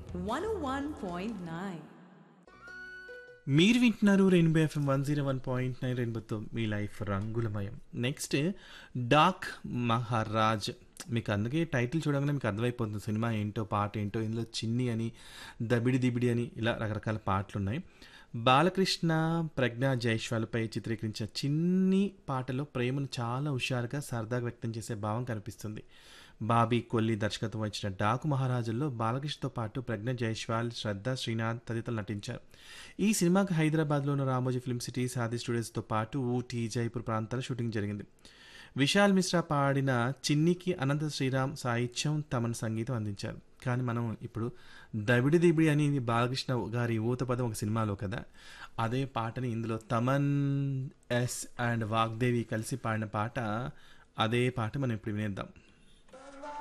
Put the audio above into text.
101.9. మీరు వింటున్నారు rainbow FM one zero one point nine రెయిన్బోతో మీ లైఫ్ రంగులమయం నెక్స్ట్ డాక్ మహారాజ్ మీకు అందుకే టైటిల్ చూడగానే మీకు అర్థమైపోతుంది సినిమా ఏంటో పాట ఏంటో ఇందులో చిన్ని అని దబిడి దిబిడి అని ఇలా రకరకాల పాటలు ఉన్నాయి బాలకృష్ణ ప్రజ్ఞా జైష్వాలపై చిత్రీకరించిన చిన్ని పాటలో ప్రేమను చాలా హుషారుగా సరదాగా వ్యక్తం చేసే భావం కనిపిస్తుంది బాబీ కొల్లి దర్శకత్వం వహించిన డాకు మహారాజుల్లో బాలకృష్ణతో పాటు ప్రజ్ఞ జైష్వాల్ శ్రద్ధ శ్రీనాథ్ తదితరులు నటించారు ఈ సినిమాకి హైదరాబాద్లోని రామోజీ ఫిల్మ్ సిటీ సాది స్టూడియోస్తో పాటు ఊటీ జైపూర్ ప్రాంతాల షూటింగ్ జరిగింది విశాల్ మిశ్రా పాడిన చిన్నికి అనంత శ్రీరామ్ సాహిత్యం తమన్ సంగీతం అందించారు కానీ మనం ఇప్పుడు దబిడి దిబిడి అని బాలకృష్ణ గారి ఊత పదం ఒక సినిమాలో కదా అదే పాటని ఇందులో తమన్ ఎస్ అండ్ వాగ్దేవి కలిసి పాడిన పాట అదే పాట మనం ఇప్పుడు వినేద్దాం